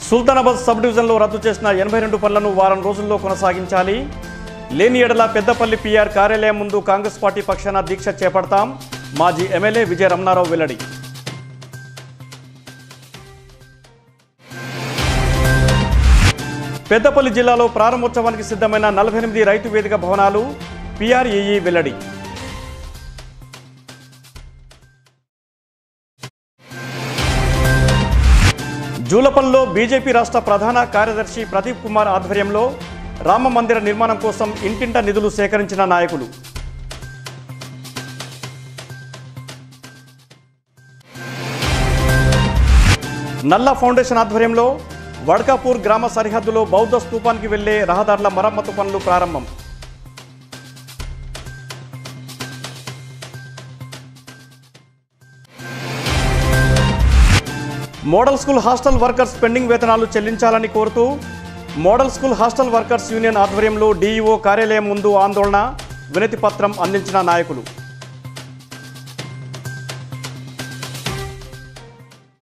Sultanabad sub డివిజన్లో రద్దు చేసిన ఎనభై రెండు పనులను వారం రోజుల్లో కొనసాగించాలి లేని ఎడల పెద్దపల్లి పీఆర్ కార్యాలయం ముందు కాంగ్రెస్ పార్టీ పక్షాన దీక్ష చేపడతాం మాజీ ఎమ్మెల్యే విజయ రమణారావు వెల్లడి పెద్దపల్లి జిల్లాలో ప్రారంభోత్సవానికి సిద్ధమైన నలభై ఎనిమిది రైతు వేదిక భవనాలు పీఆర్ఈఈ వెల్లడి జూలపల్లిలో బీజేపీ రాష్ట్ర ప్రధాన కార్యదర్శి ప్రదీప్ కుమార్ ఆధ్వర్యంలో రామ మందిర నిర్మాణం కోసం ఇంటింట నిధులు సేకరించిన నాయకులు నల్ల ఫౌండేషన్ ఆధ్వర్యంలో వడ్కాపూర్ గ్రామ సరిహద్దులో బౌద్ధ స్తూపానికి వెళ్లే రహదారుల మరమ్మతు పనులు ప్రారంభం model school hostel workers pending వేతనాలు చెల్లించాలని కోరుతూ model school hostel workers union ఆధ్వర్యంలో డీఈఓ కార్యాలయం ముందు ఆందోళన వినతి పత్రం అందించిన నాయకులు